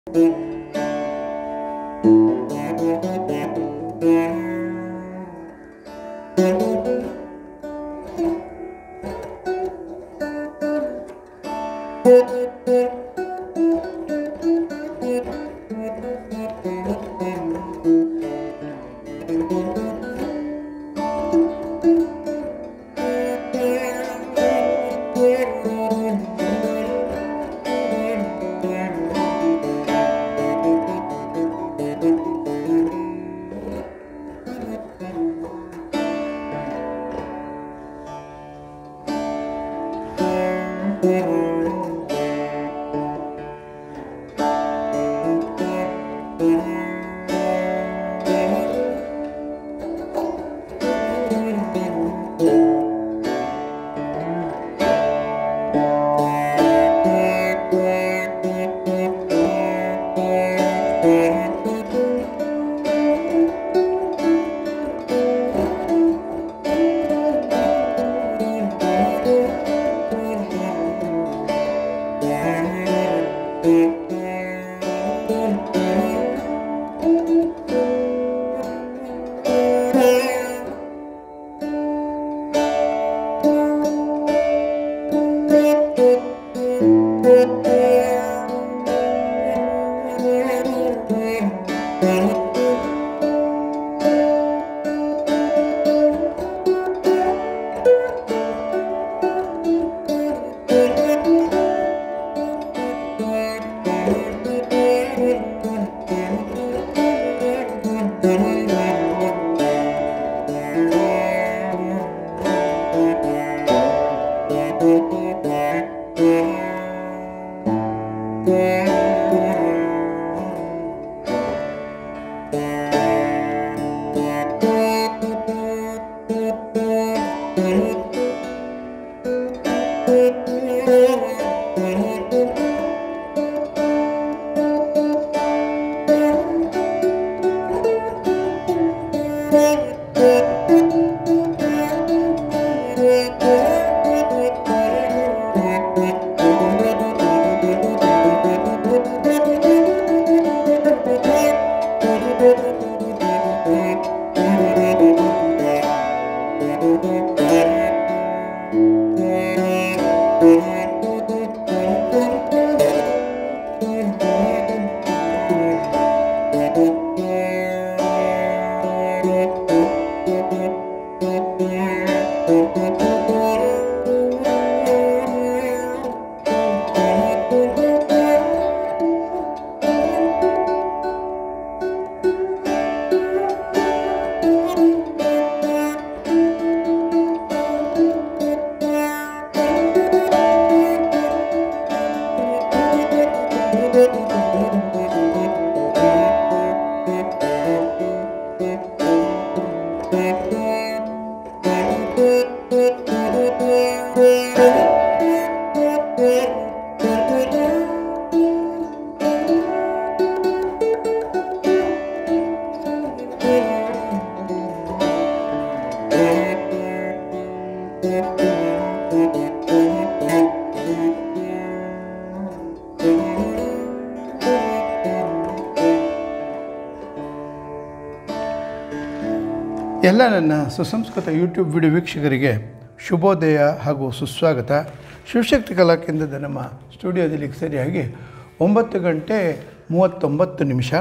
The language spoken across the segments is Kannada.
ಎಲ್ಲ ನನ್ನ ಸುಸಂಸ್ಕೃತ ಯೂಟ್ಯೂಬ್ ವಿಡಿಯೋ ವೀಕ್ಷಕರಿಗೆ ಶುಭೋದಯ ಹಾಗೂ ಸುಸ್ವಾಗತ ಶಿವಶಕ್ತಿ ಕಲಾ ಕೇಂದ್ರದ ನಮ್ಮ ಸ್ಟುಡಿಯೋದಲ್ಲಿ ಸರಿಯಾಗಿ ಒಂಬತ್ತು ಗಂಟೆ ಮೂವತ್ತೊಂಬತ್ತು ನಿಮಿಷ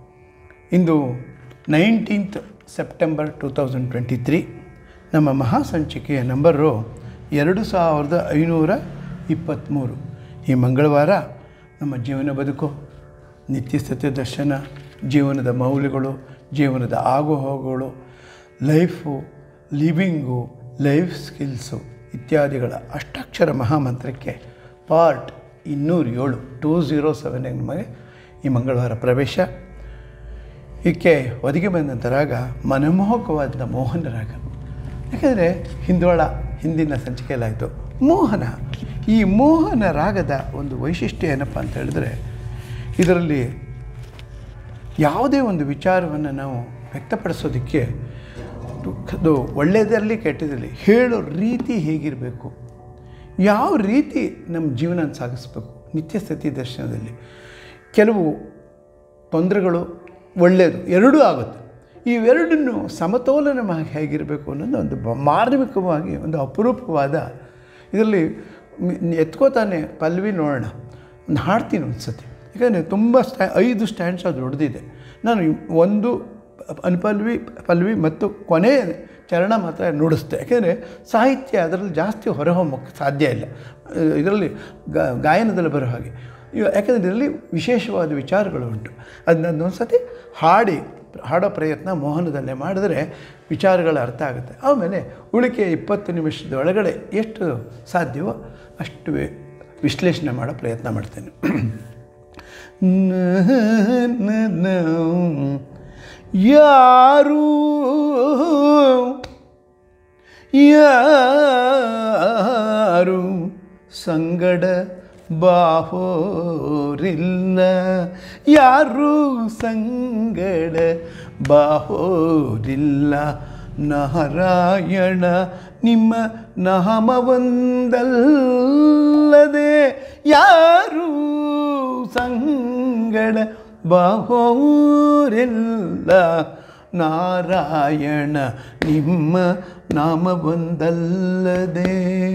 ಇಂದು nineteenth September two thousand twenty three ನಮ್ಮ ಮಹಾಸಂಚಿಕೆಯ ನಂಬರು ಎರಡು ಸಾವಿರದ ಐನೂರ ಇಪ್ಪತ್ತ್ಮೂರು ಈ ಮಂಗಳವಾರ ನಮ್ಮ ಜೀವನ ಬದುಕು ನಿತ್ಯ ಸತ್ಯ ದರ್ಶನ ಜೀವನದ ಮೌಲ್ಯಗಳು ಜೀವನದ ಆಗುಹೋಗುಗಳು ಲೈಫು ಲಿವಿಂಗು ಲೈಫ್ ಸ್ಕಿಲ್ಸು ಇತ್ಯಾದಿಗಳ ಅಷ್ಟಾಕ್ಷರ ಮಹಾಮಂತ್ರಕ್ಕೆ ಪಾರ್ಟ್ ಇನ್ನೂರ ಏಳು ಟೂ ಝೀರೋ ಸೆವೆನ್ ನಮಗೆ ಈ ಮಂಗಳವಾರ ಪ್ರವೇಶ ಇದಕ್ಕೆ ಒದಗಿ ಬಂದಂಥ ರಾಗ ಮನಮೋಹಕವಾದ ಮೋಹನ ರಾಗ ಯಾಕೆಂದರೆ ಹಿಂದೋಳ ಹಿಂದಿನ ಸಂಚಿಕೆಯಲ್ಲಾಯಿತು ಮೋಹನ ಈ ಮೋಹನ ರಾಗದ ಒಂದು ವೈಶಿಷ್ಟ್ಯ ಏನಪ್ಪ ಅಂತ ಹೇಳಿದ್ರೆ ಇದರಲ್ಲಿ ಯಾವುದೇ ಒಂದು ವಿಚಾರವನ್ನು ನಾವು ವ್ಯಕ್ತಪಡಿಸೋದಕ್ಕೆ ಅದು ಒಳ್ಳೆಯದರಲ್ಲಿ ಕೆಟ್ಟದಲ್ಲಿ ಹೇಳೋ ರೀತಿ ಹೇಗಿರಬೇಕು ಯಾವ ರೀತಿ ನಮ್ಮ ಜೀವನ ಸಾಗಿಸ್ಬೇಕು ನಿತ್ಯ ಸ್ಥಿತಿ ದರ್ಶನದಲ್ಲಿ ಕೆಲವು ತೊಂದರೆಗಳು ಒಳ್ಳೆಯದು ಎರಡೂ ಆಗುತ್ತೆ ಇವೆರಡನ್ನು ಸಮತೋಲನವಾಗಿ ಹೇಗಿರಬೇಕು ಅನ್ನೋದು ಒಂದು ಬ- ಮಾರ್ಮಿಕವಾಗಿ ಒಂದು ಅಪರೂಪವಾದ ಇದರಲ್ಲಿ ಮ್- ಎತ್ಕೋತಾನೆ ಪಲ್ವಿ ನೋಡೋಣ ಒಂದು ಹಾಡ್ತೀನಿ ಒಂದು ಸತಿ ಯಾಕಂದರೆ ತುಂಬ ಸ್ಟ್ಯಾ ಐದು ಸ್ಟ್ಯಾಂಡ್ಸ್ ಅದು ಹೊಡೆದಿದೆ ನಾನು ಒಂದು ಅನುಪಲ್ವಿ ಪಲ್ವಿ ಮತ್ತು ಕೊನೆಯ ಚರಣ ಮಾತ್ರ ನುಡಿಸ್ತೆ ಯಾಕೆಂದರೆ ಸಾಹಿತ್ಯ ಅದರಲ್ಲಿ ಜಾಸ್ತಿ ಹೊರಹೊಮ್ಮಕ್ಕೆ ಸಾಧ್ಯ ಇಲ್ಲ ಇದರಲ್ಲಿ ಗಾ- ಗಾಯನದಲ್ಲಿ ಬರೋ ಹಾಗೆ ಇವ- ಯಾಕಂದರೆ ಇದರಲ್ಲಿ ವಿಶೇಷವಾದ ವಿಚಾರಗಳು ಉಂಟು ಅದನ್ನ ಒಂದು ಸತಿ ಹಾಡಿ ಹಾಡೋ ಪ್ರಯತ್ನ ಮೋಹನದಲ್ಲೇ ಮಾಡಿದ್ರೆ ವಿಚಾರಗಳ ಅರ್ಥ ಆಗುತ್ತೆ ಆಮೇಲೆ ಉಳಿಕೆ ಇಪ್ಪತ್ತು ನಿಮಿಷದ ಒಳಗಡೆ ಎಷ್ಟು ಸಾಧ್ಯವೋ ಅಷ್ಟು ವಿ- ವಿಶ್ಲೇಷಣೆ ಮಾಡೋ ಪ್ರಯತ್ನ ಮಾಡ್ತೇನೆ ನ- ನ- ನ- ಯಾರು ಯಾರು ಸಂಗಡ ಬಾಹೋರಿಲ್ಲ ಯಾರು ಸಂಗಡ ಬಾಹೋರಿಲ್ಲ ನಾರಾಯಣ ನಿಮ್ಮ ನಾಮವೊಂದಲ್ಲದೆ ಯಾರು ಸಂಗಡ ಬಾಹೋರಿಲ್ಲ ನಾರಾಯಣ ನಿಮ್ಮ ನಾಮವೊಂದಲ್ಲದೆ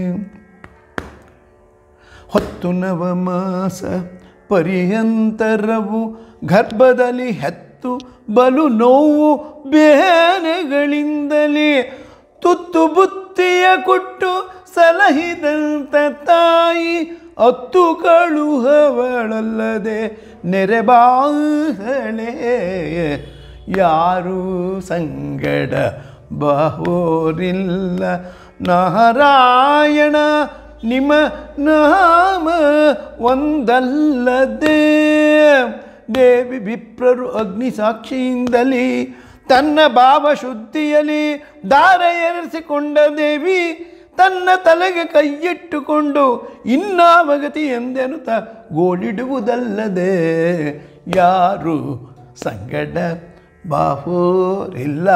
ಹೊತ್ತು ನವಮಾಸ ಪರ್ಯಂತರವು ಗರ್ಭದಲ್ಲಿ ಹೆತ್ತು ಬಲು ನೋವು ಬೇನೆಗಳಿಂದಲೇ ತುತ್ತು ಬುತ್ತಿಯ ಕೊಟ್ಟು ಸಲಹಿದಂತ ತಾಯಿ ಅತ್ತು ಕಳುಹವಳಲ್ಲದೆ ನೆರೆಬಾಹಳೆ ಯಾರು ಸಂಗಡ ಬಾಹೋರಿಲ್ಲ ನಾರಾಯಣ ನಿಮ್ಮ ನಾಮ ಒಂದಲ್ಲದೆ ದೇವಿ ವಿಪ್ರರು ಅಗ್ನಿ ಸಾಕ್ಷಿಯಿಂದಲೇ ತನ್ನ ಭಾವ ಶುದ್ಧಿಯಲ್ಲಿ ದಾರ ಏರಿಸಿಕೊಂಡ ದೇವಿ ತನ್ನ ತಲೆಗೆ ಕೈಯಿಟ್ಟುಕೊಂಡು ಇನ್ನಾವಗತಿ ಎಂದೆನುತ ಗೋಳಿಡುವುದಲ್ಲದೆ ಯಾರು ಸಂಗಡ ಬಾಹೋರಿಲ್ಲ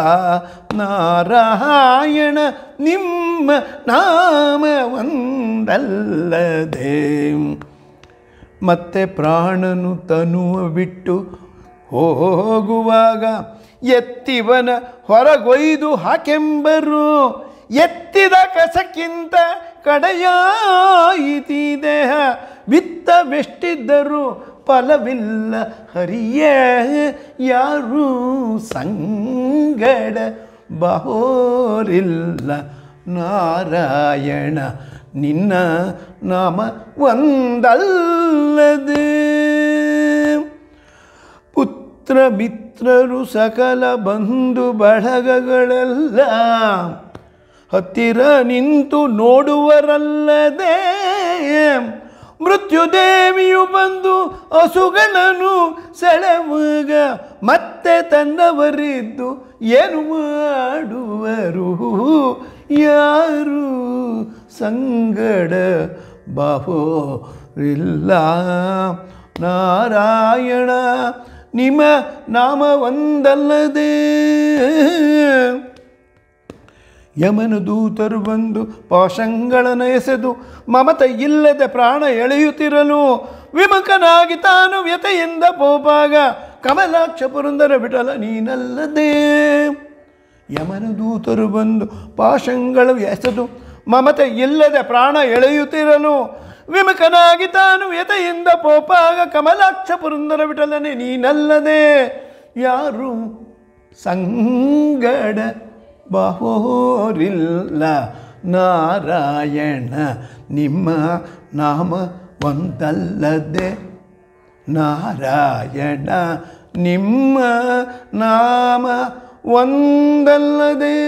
ನಾರಾಯಣ ನಿಮ್ಮ ನಾಮ ಒಂದಲ್ಲದೆ ಮತ್ತೆ ಪ್ರಾಣನು ತನುವ ಬಿಟ್ಟು ಹೋಗುವಾಗ ಎತ್ತಿವನ ಹೊರಗೊಯ್ದು ಹಾಕೆಂಬರು ಎತ್ತಿದ ಕಸಕ್ಕಿಂತ ಕಡೆಯಾಯಿತಿ ದೇಹ ಬಿತ್ತವೆಷ್ಟಿದ್ದರು ಫಲವಿಲ್ಲ ಹರಿಯೇ ಯಾರು ಸಂಗಡ ಬಹೋರಿಲ್ಲ ನಾರಾಯಣ ನಿನ್ನ ನಾಮ ಒಂದಲ್ಲದೆ ಪುತ್ರ ಮಿತ್ರರು ಸಕಲ ಬಂಧು ಬಳಗಗಳೆಲ್ಲ ಹತ್ತಿರ ನಿಂತು ನೋಡುವರಲ್ಲದೆ ಮೃತ್ಯುದೇವಿಯು ಬಂದು ಹಸುಗಳನ್ನು ಸೆಳೆವಾಗ ಮತ್ತೆ ತನ್ನವರಿದ್ದು ಏನು ಮಾಡುವರು ಯಾರು ಸಂಗಡ ಬಾಹೋರಿಲ್ಲ ನಾರಾಯಣ ನಿಮ್ಮ ನಾಮ ಒಂದಲ್ಲದೆ ಯಮನು ದೂತರು ಬಂದು ಪಾಶಂಗಳನ್ನು ಎಸೆದು ಮಮತೆ ಇಲ್ಲದೆ ಪ್ರಾಣ ಎಳೆಯುತ್ತಿರಲು ವಿಮುಖನಾಗಿ ತಾನು ವ್ಯತೆಯಿಂದ ಪೋಪಾಗ ಕಮಲಾಕ್ಷ ಪುರಂದರ ಬಿಟಲ ನೀನಲ್ಲದೆ ಯಮನು ದೂತರು ಬಂದು ಪಾಶಂಗಳು ಎಸೆದು ಮಮತೆ ಇಲ್ಲದೆ ಪ್ರಾಣ ಎಳೆಯುತ್ತಿರಲು ವಿಮುಖನಾಗಿ ತಾನು ವ್ಯತೆಯಿಂದ ಪೋಪಾಗ ಕಮಲಾಕ್ಷ ಪುರಂದರ ಬಿಟಲನೆ ನೀನಲ್ಲದೆ ಯಾರು ಸಂಗಡ ಬಾಹೋರಿಲ್ಲ ನಾರಾಯಣ ನಿಮ್ಮ ನಾಮ ಒಂದಲ್ಲದೆ ನಾರಾಯಣ ನಿಮ್ಮ ನಾಮ ಒಂದಲ್ಲದೆ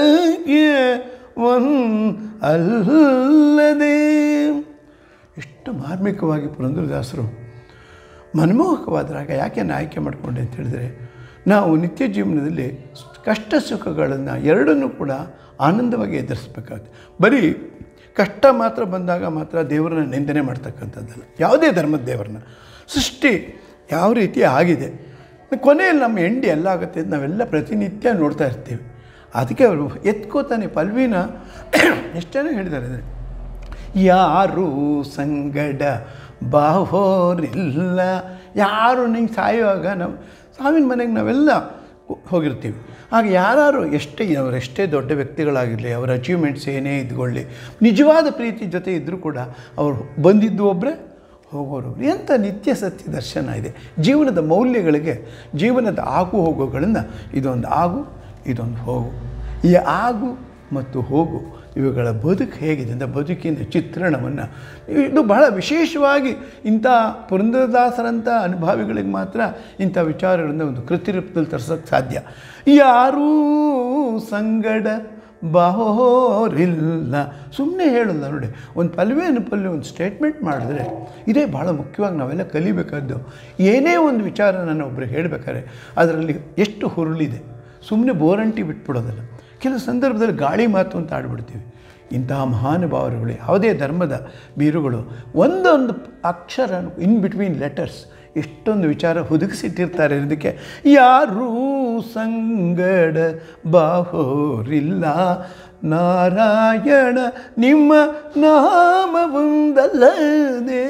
ಒನ್ ಅಲ್ಲದೆ ಎಷ್ಟು ಮಾರ್ಮಿಕವಾಗಿ ಪುರಂದರದಾಸರು ಮನಮೋಹಕವಾದ ರಾಗ ಯಾಕೆ ನಾನು ಆಯ್ಕೆ ಮಾಡಿಕೊಂಡೆ ಅಂತ ಹೇಳಿದರೆ ನಾವು ನಿತ್ಯ ಜೀವನದಲ್ಲಿ ಕಷ್ಟ ಸುಖಗಳನ್ನು ಎರಡನ್ನೂ ಕೂಡ ಆನಂದವಾಗಿ ಎದುರಿಸ್ಬೇಕಾಗುತ್ತೆ ಬರೀ ಕಷ್ಟ ಮಾತ್ರ ಬಂದಾಗ ಮಾತ್ರ ದೇವರನ್ನ ನಿಂದನೆ ಮಾಡ್ತಕ್ಕಂಥದ್ದಲ್ಲ ಯಾವುದೇ ಧರ್ಮದ ದೇವರನ್ನ ಸೃಷ್ಟಿ ಯಾವ ರೀತಿ ಆಗಿದೆ ಕೊನೆಯಲ್ಲಿ ನಮ್ಮ ಎಂಡಿ ಎಲ್ಲ ಆಗುತ್ತೆ ಅಂತ ನಾವೆಲ್ಲ ಪ್ರತಿನಿತ್ಯ ನೋಡ್ತಾ ಇರ್ತೀವಿ ಅದಕ್ಕೆ ಅವರು ಎತ್ಕೋತಾನೆ ಪಲ್ವಿನ ಎಷ್ಟೇನೋ ಹೇಳಿದ್ದಾರೆ ಅಂದರೆ ಯಾರು ಸಂಗಡ ಬಾಹೋರಿಲ್ಲ ಯಾರು ನಿಂಗೆ ಸಾಯುವಾಗ ನಾವು ಸಾವಿನ ಮನೆಗೆ ನಾವೆಲ್ಲ ಹೋಗಿರ್ತೀವಿ ಆಗ ಯಾರು ಎಷ್ಟೇ ಅವರು ಎಷ್ಟೇ ದೊಡ್ಡ ವ್ಯಕ್ತಿಗಳಾಗಿರಲಿ ಅವರ ಅಚೀವ್ಮೆಂಟ್ಸ್ ಏನೇ ಇದ್ಕೊಳ್ಳಿ ನಿಜವಾದ ಪ್ರೀತಿ ಜೊತೆ ಇದ್ದರೂ ಕೂಡ ಅವರು ಬಂದಿದ್ದು ಒಬ್ಬರೇ ಹೋಗೋರು ಎಂಥ ನಿತ್ಯ ಸತ್ಯ ದರ್ಶನ ಇದೆ ಜೀವನದ ಮೌಲ್ಯಗಳಿಗೆ ಜೀವನದ ಆಗು ಹೋಗುಗಳನ್ನು ಇದೊಂದು ಆಗು ಇದೊಂದು ಹೋಗು ಈ ಆಗು ಮತ್ತು ಹೋಗು ಇವುಗಳ ಬದುಕು ಹೇಗಿದೆ ಅಂತ ಬದುಕಿನ ಚಿತ್ರಣವನ್ನು ಇದು ಬಹಳ ವಿಶೇಷವಾಗಿ ಇಂಥ ಪುರಂದರದಾಸರಂಥ ಅನುಭವಿಗಳಿಗೆ ಮಾತ್ರ ಇಂಥ ವಿಚಾರಗಳನ್ನು ಒಂದು ಕೃತಿ ರೂಪದಲ್ಲಿ ತರ್ಸೋಕ್ಕೆ ಸಾಧ್ಯ ಯಾರೂ ಸಂಗಡ ಬಾಹೋರಿಲ್ಲ ಸುಮ್ಮನೆ ಹೇಳಲ್ಲ ನೋಡಿ ಒಂದು ಪಲ್ವೇನು ಪಲ್ಯ ಒಂದು ಸ್ಟೇಟ್ಮೆಂಟ್ ಮಾಡಿದ್ರೆ ಇದೇ ಭಾಳ ಮುಖ್ಯವಾಗಿ ನಾವೆಲ್ಲ ಕಲಿಬೇಕಾದ್ದು ಏನೇ ಒಂದು ವಿಚಾರ ನಾನು ಒಬ್ಬರಿಗೆ ಹೇಳಬೇಕಾದ್ರೆ ಅದರಲ್ಲಿ ಎಷ್ಟು ಹುರುಳಿದೆ ಸುಮ್ಮನೆ ಬೋರಂಟಿ ಬಿಟ್ಬಿಡೋದಲ್ಲ ಕೆಲವು ಸಂದರ್ಭದಲ್ಲಿ ಗಾಳಿ ಮಾತು ಅಂತ ಆಡ್ಬಿಡ್ತೀವಿ ಇಂತಹ ಮಹಾನುಭಾವರುಗಳು ಯಾವುದೇ ಧರ್ಮದ ಬೀರುಗಳು ಒಂದೊಂದು ಅಕ್ಷರ ಇನ್ ಬಿಟ್ವೀನ್ ಲೆಟರ್ಸ್ ಎಷ್ಟೊಂದು ವಿಚಾರ ಹುದುಗಿಸಿಟ್ಟಿರ್ತಾರೆ ಇದಕ್ಕೆ ಯಾರೂ ಸಂಗಡ ಬಾಹೋರಿಲ್ಲ ನಾರಾಯಣ ನಿಮ್ಮ ನಾಮವೊಂದಲ್ಲದೆ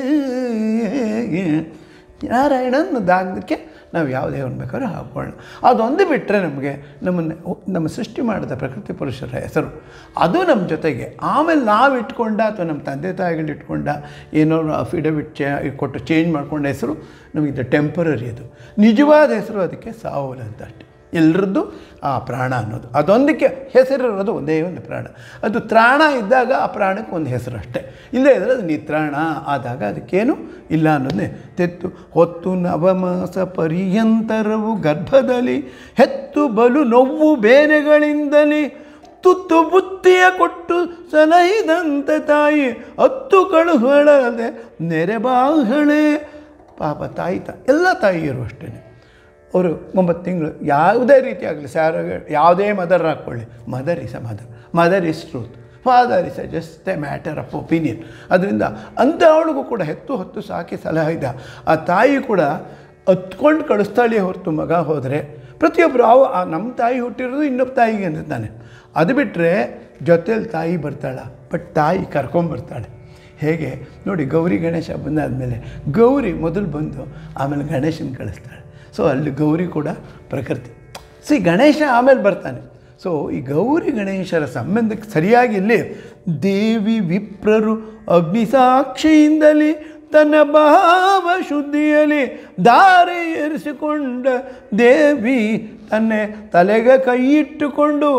ನಾರಾಯಣ ಅನ್ನೋದಾಗಲಿಕ್ಕೆ ನಾವು ಯಾವುದೇ ಒಂದು ಬೇಕಾದ್ರೂ ಹಾಕೊಳ್ಳೋಣ ಅದೊಂದು ಬಿಟ್ಟರೆ ನಮಗೆ ನಮ್ಮನ್ನು ನಮ್ಮ ಸೃಷ್ಟಿ ಮಾಡಿದ ಪ್ರಕೃತಿ ಪುರುಷರ ಹೆಸರು ಅದು ನಮ್ಮ ಜೊತೆಗೆ ಆಮೇಲೆ ನಾವು ಇಟ್ಕೊಂಡ ಅಥವಾ ನಮ್ಮ ತಂದೆ ತಾಯಿಗಳು ಇಟ್ಕೊಂಡ ಏನೋ ಅಫಿಡವಿಟ್ ಚೇ ಕೊಟ್ಟು ಚೇಂಜ್ ಮಾಡ್ಕೊಂಡ ಹೆಸರು ನಮಗೆ ಟೆಂಪರರಿ ಅದು ನಿಜವಾದ ಹೆಸರು ಅದಕ್ಕೆ ಸಾವಲ್ ಅಂತ ಅಷ್ಟೆ ಎಲ್ಲರದ್ದು ಆ ಪ್ರಾಣ ಅನ್ನೋದು ಅದೊಂದಕ್ಕೆ ಹೆಸರಿರೋದು ಒಂದೇ ಒಂದು ಪ್ರಾಣ ಅದು ತ್ರಾಣ ಇದ್ದಾಗ ಆ ಪ್ರಾಣಕ್ಕೆ ಒಂದು ಹೆಸರು ಅಷ್ಟೇ ಇಲ್ಲೇ ಇದ್ದರೆ ಅದು ನಿತ್ರಾಣ ಆದಾಗ ಅದಕ್ಕೇನು ಇಲ್ಲ ಅನ್ನೋದನ್ನೇ ತೆತ್ತು ಹೊತ್ತು ನವಮಾಸ ಪರ್ಯಂತರವು ಗರ್ಭದಲ್ಲಿ ಹೆತ್ತು ಬಲು ನೋವು ಬೇನೆಗಳಿಂದಲೇ ತುತ್ತು ಬುತ್ತಿಯ ಕೊಟ್ಟು ಸಲಹಿದಂತೆ ತಾಯಿ ಹತ್ತು ಕಳುಹಳದೆ ನೆರೆಬಾಹಳೆ ಪಾಪ ತಾಯಿ ತ ಎಲ್ಲ ತಾಯಿಯರು ಅಷ್ಟೇ ಅವರು ಒಂಬತ್ತು ತಿಂಗಳು ಯಾವುದೇ ರೀತಿ ಆಗಲಿ ಸ್ಯಾರ ಯಾವುದೇ ಮದರ್ ಹಾಕ್ಕೊಳ್ಳಿ mother is a mother mother is truth father is a just a matter of opinion ಅದರಿಂದ ಅಂಥವಳಿಗೂ ಕೂಡ ಹೆತ್ತು ಹೊತ್ತು ಸಾಕಿ ಸಲಹಿದ ಆ ತಾಯಿ ಕೂಡ ಹತ್ಕೊಂಡು ಕಳಿಸ್ತಾಳೆ ಹೊರತು ಮಗ ಹೋದರೆ ಪ್ರತಿಯೊಬ್ಬರು ಅವ ಆ ನಮ್ಮ ತಾಯಿ ಹುಟ್ಟಿರೋದು ಇನ್ನೊಬ್ಬ ತಾಯಿಗೆ ಅಂತಾನೆ ಅದು ಬಿಟ್ಟರೆ ಜೊತೇಲಿ ತಾಯಿ ಬರ್ತಾಳ ಬಟ್ ತಾಯಿ ಕರ್ಕೊಂಬರ್ತಾಳೆ ಹೇಗೆ ನೋಡಿ ಗೌರಿ ಗಣೇಶ ಬಂದಾದಮೇಲೆ ಗೌರಿ ಮೊದಲು ಬಂದು ಆಮೇಲೆ ಗಣೇಶನ ಕಳಿಸ್ತಾಳೆ ಸೊ ಅಲ್ಲಿ ಗೌರಿ ಕೂಡ ಪ್ರಕೃತಿ ಸಿ ಗಣೇಶ ಆಮೇಲೆ ಬರ್ತಾನೆ ಸೊ ಈ ಗೌರಿ ಗಣೇಶರ ಸಂಬಂಧಕ್ಕೆ ಸರಿಯಾಗಿ ಇಲ್ಲಿ ದೇವಿ ವಿಪ್ರರು ಅಗ್ನಿಸಾಕ್ಷಿಯಿಂದಲೇ ತನ್ನ ಭಾವ ಶುದ್ಧಿಯಲ್ಲಿ ದಾರಿ ಏರಿಸಿಕೊಂಡ ದೇವಿ ತನ್ನೆ ತಲೆಗೆ ಕೈ ಇಟ್ಟುಕೊಂಡು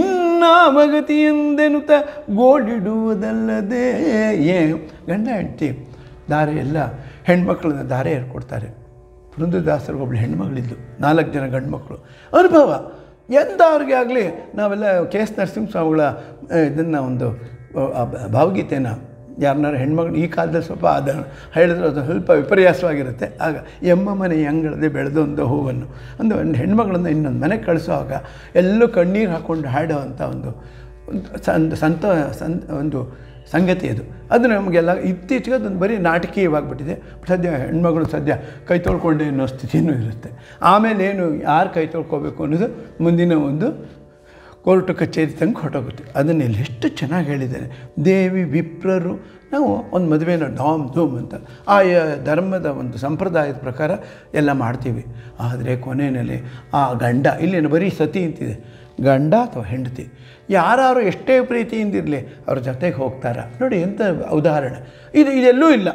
ಇನ್ನಾಮಗತಿಯೆಂದೆನುತ ಗೋಳಿಡುವುದಲ್ಲದೆ ಏ ಗಂಡ ಹೆಂಡತಿ ದಾರೆ ಎಲ್ಲ ಹೆಣ್ಮಕ್ಳನ್ನ ದಾರೆ ಏರ್ಕೊಡ್ತಾರೆ ಬೃಂದದಾಸರಿಗೆ ಒಬ್ಳು ಹೆಣ್ಮಗಳಿದ್ದು ನಾಲ್ಕು ಜನ ಗಂಡು ಮಕ್ಕಳು ಅನುಭವ ಎಂಥವ್ರಿಗೆ ಆಗಲಿ ನಾವೆಲ್ಲ ಕೆ ಎಸ್ ನರಸಿಂಹಸ್ವಾಮಿಗಳ ಇದನ್ನು ಒಂದು ಆ, ಭಾವಗೀತೆನ ಯಾರನ್ನಾರು ಹೆಣ್ಮಗಳು ಈ ಕಾಲದಲ್ಲಿ ಸ್ವಲ್ಪ ಅದನ್ನು ಹೇಳಿದ್ರೆ ಅದು ಸ್ವಲ್ಪ ವಿಪರ್ಯಾಸವಾಗಿರುತ್ತೆ ಆಗ ಎಮ್ಮ ಮನೆ ಅಂಗಳದೆ ಬೆಳೆದೊಂದು ಹೂವನ್ನು ಒಂದು ಒಂದು ಹೆಣ್ಮಗಳನ್ನು ಇನ್ನೊಂದು ಮನೆಗೆ ಕಳಿಸುವಾಗ ಎಲ್ಲೂ ಕಣ್ಣೀರು ಹಾಕ್ಕೊಂಡು ಹಾಡುವಂಥ ಒಂದು ಒಂದು ಸಂತ ಸಂತ ಸಂತ ಒಂದು ಸಂಗತಿ ಅದು ಅದು ನಮಗೆಲ್ಲ ಇತ್ತೀಚೆಗೆ ಅದೊಂದು ಬರೀ ನಾಟಕೀಯವಾಗಿಬಿಟ್ಟಿದೆ ಸದ್ಯ ಹೆಣ್ಮಗಳು ಸದ್ಯ ಕೈ ತೊಳ್ಕೊಂಡೆ ಅನ್ನೋ ಸ್ಥಿತಿನೂ ಇರುತ್ತೆ ಆಮೇಲೆ ಏನು ಯಾರು ಕೈ ತೊಳ್ಕೊಬೇಕು ಅನ್ನೋದು ಮುಂದಿನ ಒಂದು ಕೋರ್ಟು ಕಚೇರಿ ತಂಗೆ ಹೊರಟೋಗುತ್ತೆ ಅದನ್ನು ಇಲ್ಲಿ ಎಷ್ಟು ಚೆನ್ನಾಗಿ ಹೇಳಿದ್ದಾರೆ ದೇವಿ ವಿಪ್ರರು ನಾವು ಒಂದು ಮದುವೆನ ಡಾಮ್ ಧೂಮ್ ಅಂತ ಆಯಾ ಧರ್ಮದ ಒಂದು ಸಂಪ್ರದಾಯದ ಪ್ರಕಾರ ಎಲ್ಲ ಮಾಡ್ತೀವಿ ಆದರೆ ಕೊನೆಯಲ್ಲಿ ಆ ಗಂಡ ಇಲ್ಲೇನು ಬರೀ ಸತಿ ಅಂತಿದೆ ಗಂಡ ಅಥವಾ ಹೆಂಡತಿ ಯಾರು ಎಷ್ಟೇ ಪ್ರೀತಿಯಿಂದಿರಲಿ ಅವ್ರ ಜೊತೆಗೆ ಹೋಗ್ತಾರ ನೋಡಿ ಎಂಥ ಉದಾಹರಣೆ ಇದು ಇದೆಲ್ಲೂ ಇಲ್ಲ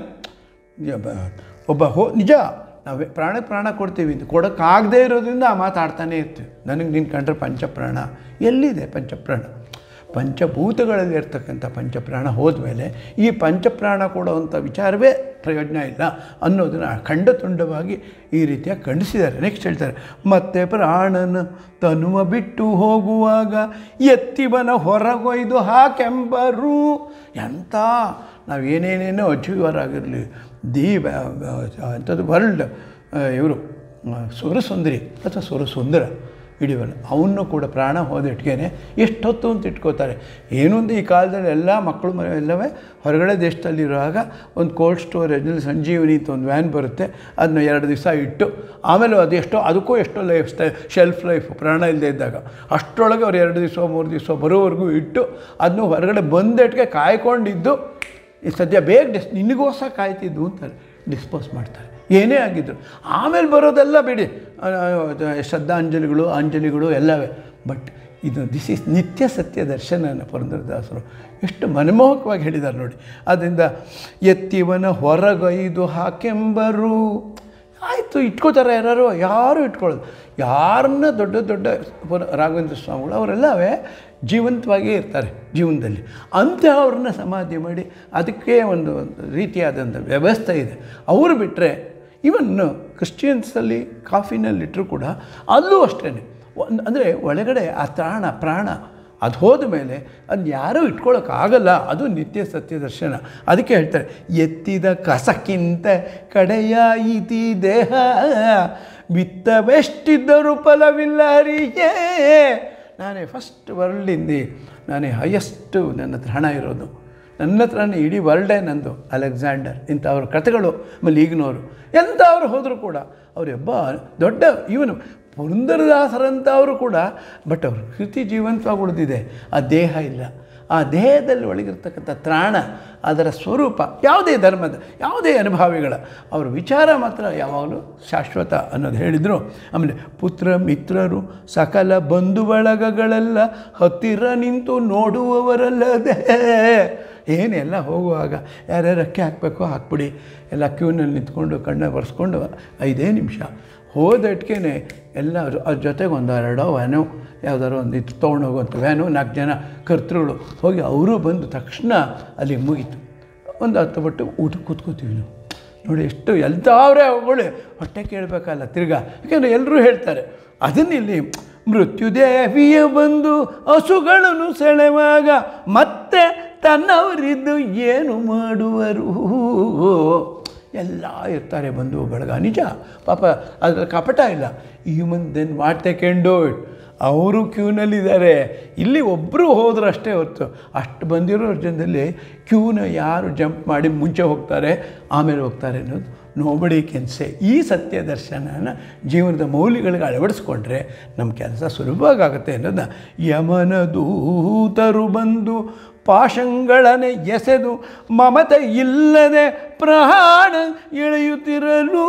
ಒಬ್ಬ- ಒಬ್ಬ ಹೋ ನಿಜ ನಾವು ಪ್ರಾಣ ಪ್ರಾಣ ಕೊಡ್ತೀವಿ ಅಂತ ಕೊಡೋಕ್ಕಾಗದೇ ಇರೋದ್ರಿಂದ ಆ ಮಾತಾಡ್ತಾನೆ ಇರ್ತೀವಿ ನನಗೆ ನಿನ್ನ ಕಂಡ್ರೆ ಪಂಚಪ್ರಾಣ ಎಲ್ಲಿದೆ ಪಂಚಪ್ರಾಣ ಪಂಚಭೂತಗಳಲ್ಲಿ ಇರ್ತಕ್ಕಂಥ ಪಂಚಪ್ರಾಣ ಹೋದ್ಮೇಲೆ ಈ ಪಂಚಪ್ರಾಣ ಕೊಡುವಂಥ ವಿಚಾರವೇ ಪ್ರಯೋಜನ ಇಲ್ಲ ಅನ್ನೋದನ್ನು ಖಂಡತುಂಡವಾಗಿ ಈ ರೀತಿಯಾಗಿ ಖಂಡಿಸಿದ್ದಾರೆ ನೆಕ್ಸ್ಟ್ ಹೇಳ್ತಾರೆ ಮತ್ತೆ ಪ್ರಾಣನ ತನುವ ಬಿಟ್ಟು ಹೋಗುವಾಗ ಎತ್ತಿವನ ಹೊರಗೊಯ್ದು ಹಾಕೆಂಬರು ಎಂಥ ನಾವು ಏನೇನೇನೋ ಅಚೀವರ್ ಆಗಿರಲಿ ದಿ ಅಂಥದ್ದು ವರ್ಲ್ಡ್ ಇವರು ಸುರಸುಂದರಿ ಅಥವಾ ಸುರಸುಂದರ ಹಿಡಿವಲ್ಲ ಅವನು ಕೂಡ ಪ್ರಾಣ ಹೋದಿಟ್ಗೇನೆ ಎಷ್ಟೊತ್ತು ಅಂತ ಇಟ್ಕೋತಾರೆ ಏನು ಅಂತ ಈ ಕಾಲದಲ್ಲಿ ಎಲ್ಲ ಮಕ್ಕಳು ಮ ಎಲ್ಲವೇ ಹೊರಗಡೆ ದೇಶದಲ್ಲಿರುವಾಗ ಒಂದು ಕೋಲ್ಡ್ ಸ್ಟೋರೇಜಲ್ಲಿ ಸಂಜೀವನಿ ಅಂತ ಒಂದು ವ್ಯಾನ್ ಬರುತ್ತೆ ಅದನ್ನ ಎರಡು ದಿವಸ ಇಟ್ಟು ಆಮೇಲೆ ಅದು ಎಷ್ಟೋ ಅದಕ್ಕೂ ಎಷ್ಟೋ ಲೈಫ್ ಸ್ಟೈ ಶೆಲ್ಫ್ ಲೈಫ್ ಪ್ರಾಣ ಇಲ್ಲದೆ ಇದ್ದಾಗ ಅಷ್ಟರೊಳಗೆ ಅವ್ರು ಎರಡು ದಿವಸ ಮೂರು ದಿವಸ ಬರೋವರೆಗೂ ಇಟ್ಟು ಅದನ್ನು ಹೊರಗಡೆ ಬಂದೆಟ್ಗೆ ಕಾಯ್ಕೊಂಡಿದ್ದು ಈ ಸದ್ಯ ಬೇಗ ಡಿಸ್ ನಿನಗೋಸ್ಕರ ಕಾಯ್ತಿದ್ದು ಅಂತಾರೆ ಡಿಸ್ಪೋಸ್ ಮಾಡ್ತಾರೆ ಏನೇ ಆಗಿದ್ರು ಆಮೇಲೆ ಬರೋದೆಲ್ಲ ಬಿಡಿ ಆ, ಆ, ಶ್ರದ್ಧಾಂಜಲಿಗಳು ಅಂಜಲಿಗಳು ಎಲ್ಲವೇ ಬಟ್ ಇದು ದಿಸ್ ಈಸ್ ನಿತ್ಯ ಸತ್ಯ ದರ್ಶನ ಪುರಂದರದಾಸರು ಎಷ್ಟು ಮನಮೋಹಕವಾಗಿ ಹೇಳಿದ್ದಾರೆ ನೋಡಿ ಅದರಿಂದ ಎತ್ತಿವನ ಹೊರಗೈದು ಹಾಕೆಂಬರು ಆಯಿತು ಇಟ್ಕೋತಾರೆ ಯಾರು ಯಾರು ಇಟ್ಕೊಳ್ಳೋದು ಯಾರನ್ನ ದೊಡ್ಡ ದೊಡ್ಡ ಪುರ ರಾಘವೇಂದ್ರ ಸ್ವಾಮಿಗಳು ಅವರೆಲ್ಲವೇ ಜೀವಂತವಾಗಿಯೇ ಇರ್ತಾರೆ ಜೀವನದಲ್ಲಿ ಅಂಥವ್ರನ್ನ ಸಮಾಧಿ ಮಾಡಿ ಅದಕ್ಕೆ ಒಂದು ಒಂದು ರೀತಿಯಾದಂಥ ವ್ಯವಸ್ಥೆ ಇದೆ ಅವರು ಬಿಟ್ಟರೆ ಇವನ್ ಕ್ರಿಶ್ಚಿಯನ್ಸಲ್ಲಿ ಕಾಫಿನಲ್ಲಿಟ್ಟರು ಕೂಡ ಅಲ್ಲೂ ಅಷ್ಟೇ ಒಂದು ಅಂದರೆ ಒಳಗಡೆ ಆ ತ್ರಾಣ ಪ್ರಾಣ ಅದು ಹೋದ ಮೇಲೆ ಅದು ಯಾರೂ ಇಟ್ಕೊಳ್ಳೋಕ್ಕಾಗಲ್ಲ ಅದು ನಿತ್ಯ ಸತ್ಯ ದರ್ಶನ ಅದಕ್ಕೆ ಹೇಳ್ತಾರೆ ಎತ್ತಿದ ಕಸಕ್ಕಿಂತ ಕಡೆಯ ಇತಿ ದೇಹ ಬಿತ್ತವೆಷ್ಟಿದ್ದರೂ ಫಲವಿಲ್ಲ ಹರಿಯೇ ನಾನೇ ಫಸ್ಟ್ ವರ್ಲ್ಡಿಂದ ನಾನೇ ಹೈಯೆಸ್ಟು ನನ್ನ ಹತ್ರ ಹಣ ಇರೋದು ನನ್ನ ಹತ್ರನೇ ಇಡೀ ವರ್ಲ್ಡೇ ನಂದು ಅಲೆಕ್ಸಾಂಡರ್ ಇಂಥವ್ರ ಕಥೆಗಳು ಆಮೇಲೆ ಈಗಿನವರು ಎಂಥವ್ರು ಹೋದರೂ ಕೂಡ ಅವರೆಬ್ಬ ದೊಡ್ಡ ಇವನು ಪುರಂದರದಾಸರಂಥವರು ಕೂಡ ಬಟ್ ಅವ್ರ ಕೃತಿ ಜೀವಂತವಾಗಿ ಉಳಿದಿದೆ ಆ ದೇಹ ಇಲ್ಲ ಆ ದೇಹದಲ್ಲಿ ಒಳಗಿರ್ತಕ್ಕಂಥ ತ್ರಾಣ ಅದರ ಸ್ವರೂಪ ಯಾವುದೇ ಧರ್ಮದ ಯಾವುದೇ ಅನುಭಾವಿಗಳ ಅವರ ವಿಚಾರ ಮಾತ್ರ ಯಾವಾಗಲೂ ಶಾಶ್ವತ ಅನ್ನೋದು ಹೇಳಿದರು ಆಮೇಲೆ ಪುತ್ರ ಮಿತ್ರರು ಸಕಲ ಬಂಧು ಬಳಗಗಳೆಲ್ಲ ಹತ್ತಿರ ನಿಂತು ನೋಡುವವರಲ್ಲದೆ ಏನೆಲ್ಲ ಹೋಗುವಾಗ ಯಾರ್ಯಾರು ಅಕ್ಕಿ ಹಾಕಬೇಕೋ ಹಾಕ್ಬಿಡಿ ಎಲ್ಲ ಕ್ಯೂನಲ್ಲಿ ನಿಂತ್ಕೊಂಡು ಕಣ್ಣ ಬರ್ಸ್ಕೊಂಡು ಐದೇ ನಿಮಿಷ ಹೋದಟ್ಗೆ ಎಲ್ಲ ಅವ್ರ ಜೊತೆಗೆ ಒಂದು ಎರಡೋ ವ್ಯಾನು ಯಾವ್ದಾರು ಒಂದು ಇದು ತೊಗೊಂಡೋಗುವಂಥ ವ್ಯಾನು ನಾಲ್ಕು ಜನ ಕರ್ತೃಗಳು ಹೋಗಿ ಅವರು ಬಂದು ತಕ್ಷಣ ಅಲ್ಲಿ ಮುಗೀತು ಒಂದು ಹತ್ತು ಬಿಟ್ಟು ಊಟ ಕೂತ್ಕೋತೀವಿ ನಾವು ನೋಡಿ ಎಷ್ಟು ಎಲ್ಲವರೇ ಅವಳು ಹೊಟ್ಟೆ ಕೇಳಬೇಕಲ್ಲ ತಿರ್ಗಾ ಯಾಕೆಂದರೆ ಎಲ್ಲರೂ ಹೇಳ್ತಾರೆ ಅದನ್ನಿಲ್ಲಿ ಮೃತ್ಯುದೇವಿಯ ಬಂದು ಹಸುಗಳನ್ನು ಸೆಳೆವಾಗ ಮತ್ತೆ ತನ್ನವರಿದ್ದು ಏನು ಮಾಡುವರು ಎಲ್ಲ ಇರ್ತಾರೆ ಬಂಧು ಬಳಗ ನಿಜ ಪಾಪ ಅದ್ರ ಕಪಟ ಇಲ್ಲ human then what they can do it ಅವರು ಕ್ಯೂನಲ್ಲಿದ್ದಾರೆ ಇಲ್ಲಿ ಒಬ್ಬರು ಹೋದ್ರೆ ಅಷ್ಟೇ ಹೊರತು ಅಷ್ಟು ಬಂದಿರೋ ಜನದಲ್ಲಿ ಕ್ಯೂನ ಯಾರು ಜಂಪ್ ಮಾಡಿ ಮುಂಚೆ ಹೋಗ್ತಾರೆ ಆಮೇಲೆ ಹೋಗ್ತಾರೆ ಅನ್ನೋದು ನೋಬಡಿ ಕೆನ್ಸೆ ಈ ಸತ್ಯ ದರ್ಶನನ ಜೀವನದ ಮೌಲ್ಯಗಳಿಗೆ ಅಳವಡಿಸ್ಕೊಂಡ್ರೆ ನಮ್ಮ ಕೆಲಸ ಸುಲಭವಾಗುತ್ತೆ ಅನ್ನೋದನ್ನ ಯಮನ ದೂತರು ಬಂದು ಪಾಶಂಗಳನೆ ಎಸೆದು ಮಮತೆ ಇಲ್ಲದೆ ಪ್ರಾಣ ಎಳೆಯುತ್ತಿರಲು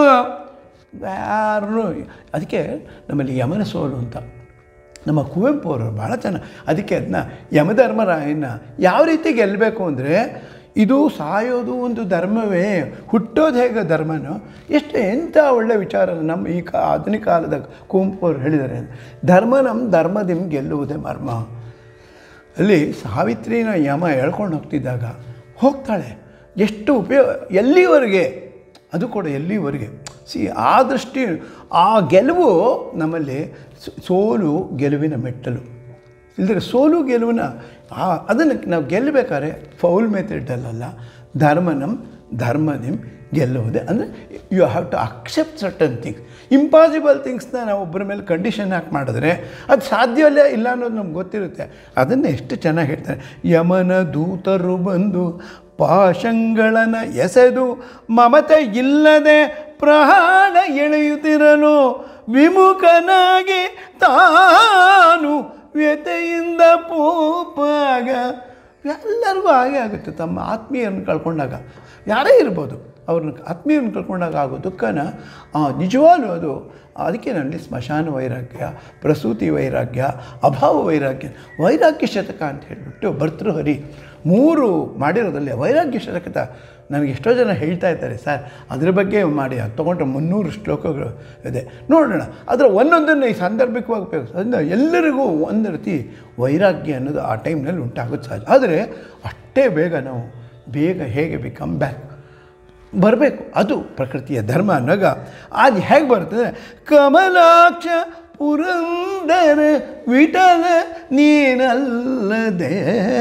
ಯಾರು ಅದಕ್ಕೆ ನಮ್ಮಲ್ಲಿ ಯಮನ ಸೋಲು ಅಂತ ನಮ್ಮ ಕುವೆಂಪು ಅವರು ಭಾಳ ಚೆನ್ನಾಗಿ ಅದಕ್ಕೆ ಅದನ್ನ ಯಮಧರ್ಮರಾಯನ ಯಾವ ರೀತಿ ಗೆಲ್ಲಬೇಕು ಅಂದರೆ ಇದು ಸಾಯೋದು ಒಂದು ಧರ್ಮವೇ ಹುಟ್ಟೋದು ಹೇಗೆ ಧರ್ಮನೋ ಎಷ್ಟು ಎಂಥ ಒಳ್ಳೆ ವಿಚಾರ ನಮ್ಮ ಈ ಕಾ ಆಧುನಿಕ ಕಾಲದ ಕುವೆಂಪು ಅವರು ಹೇಳಿದ್ದಾರೆ ಧರ್ಮ ನಮ್ಮ ಧರ್ಮದಿಮ್ ಗೆಲ್ಲುವುದೇ ಮರ್ಮ ಅಲ್ಲಿ ಸಾವಿತ್ರಿನ ಯಮ ಹೇಳ್ಕೊಂಡು ಹೋಗ್ತಿದ್ದಾಗ ಹೋಗ್ತಾಳೆ ಎಷ್ಟು ಉಪಯೋಗ ಎಲ್ಲಿವರೆಗೆ ಅದು ಕೂಡ ಎಲ್ಲಿವರೆಗೆ ಸಿ ಆ ದೃಷ್ಟಿ ಆ ಗೆಲುವು ನಮ್ಮಲ್ಲಿ ಸೋ- ಸೋಲು ಗೆಲುವಿನ ಮೆಟ್ಟಲು ಇಲ್ಲದ್ರೆ ಸೋಲು ಗೆಲುವಿನ ಆ ಅದನ್ನು ನಾವು ಗೆಲ್ಲಬೇಕಾದ್ರೆ ಫೌಲ್ ಮೆಥಡಲ್ಲ ಧರ್ಮನಂ ಧರ್ಮನಿಮ್ ಗೆಲ್ಲುವುದೇ ಅಂದರೆ you have to accept certain things impossible ಥಿಂಗ್ಸ್ನ ನಾವು ಒಬ್ಬರ ಮೇಲೆ ಕಂಡೀಷನ್ ಹಾಕಿ ಮಾಡಿದ್ರೆ ಅದು ಸಾಧ್ಯವಲ್ಲೇ ಇಲ್ಲ ಅನ್ನೋದು ನಮ್ಗೆ ಗೊತ್ತಿರುತ್ತೆ ಅದನ್ನು ಎಷ್ಟು ಚೆನ್ನಾಗಿ ಹೇಳ್ತಾರೆ ಯಮನ ದೂತರು ಬಂದು ಪಾಶಂಗಳನ ಎಸೆದು ಮಮತೆ ಇಲ್ಲದೆ ಪ್ರಾಣ ಎಳೆಯುತ್ತಿರಲು ವಿಮುಖನಾಗಿ ತಾನು ವ್ಯತೆಯಿಂದ ಪೋಪಾಗ ಎಲ್ಲರಿಗೂ ಹಾಗೆ ಆಗುತ್ತೆ ತಮ್ಮ ಆತ್ಮೀಯರನ್ನು ಕಳ್ಕೊಂಡಾಗ ಯಾರೇ ಇರ್ಬೋದು ಅವ್ರನ್ನ ಆತ್ಮೀಯರನ್ನು ಕಳ್ಕೊಂಡಾಗ ಆಗೋ ದುಃಖನ ಆ, ನಿಜವಾಗ್ಲೂ ಅದು ಅದಕ್ಕೆ ನನ್ನಲ್ಲಿ ಸ್ಮಶಾನ ವೈರಾಗ್ಯ ಪ್ರಸೂತಿ ವೈರಾಗ್ಯ ಅಭಾವ ವೈರಾಗ್ಯ ವೈರಾಗ್ಯ ಶತಕ ಅಂತ ಹೇಳಿಬಿಟ್ಟು ಭರ್ತೃಹರಿ ಮೂರು ಮಾಡಿರೋದಲ್ಲಿ ವೈರಾಗ್ಯ ಶತಕದ ನನಗೆ ಎಷ್ಟೋ ಜನ ಹೇಳ್ತಾ ಇದ್ದಾರೆ ಸರ್ ಅದ್ರ ಬಗ್ಗೆ ಮಾಡಿ ಅದು ತೊಗೊಂಡ್ರೆ ಮುನ್ನೂರು ಶ್ಲೋಕಗಳು ಇದೆ ನೋಡೋಣ ಅದರ ಒಂದೊಂದನ್ನು ಈ ಸಾಂದರ್ಭಿಕವಾಗಿ ಉಪಯೋಗಿಸ ಅದರಿಂದ ಎಲ್ಲರಿಗೂ ಒಂದು ರೀತಿ ವೈರಾಗ್ಯ ಅನ್ನೋದು ಆ ಟೈಮ್ನಲ್ಲಿ ಉಂಟಾಗೋದು ಸಹಜ ಆದರೆ ಅಷ್ಟೇ ಬೇಗ ನಾವು ಬೇಗ ಹೇಗೆ ಬಿಕಮ್ ಬ್ಯಾಕ್ ಬರಬೇಕು ಅದು ಪ್ರಕೃತಿಯ ಧರ್ಮ ಅನ್ನೋಗ ಅದು ಹೇಗೆ ಬರ್ತದೆ ಕಮಲಾಕ್ಷ ಪುರಂದರ ವಿಠಲ ನೀನಲ್ಲದೆ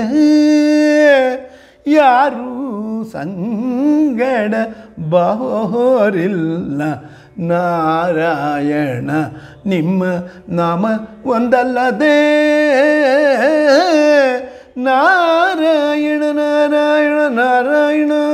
ಯಾರೂ ಸಂಗಡ ಬಹೋರಿಲ್ಲ ನಾರಾಯಣ ನಿಮ್ಮ ನಾಮ ಒಂದಲ್ಲದೆ ನಾರಾಯಣ ನಾರಾಯಣ ನಾರಾಯಣ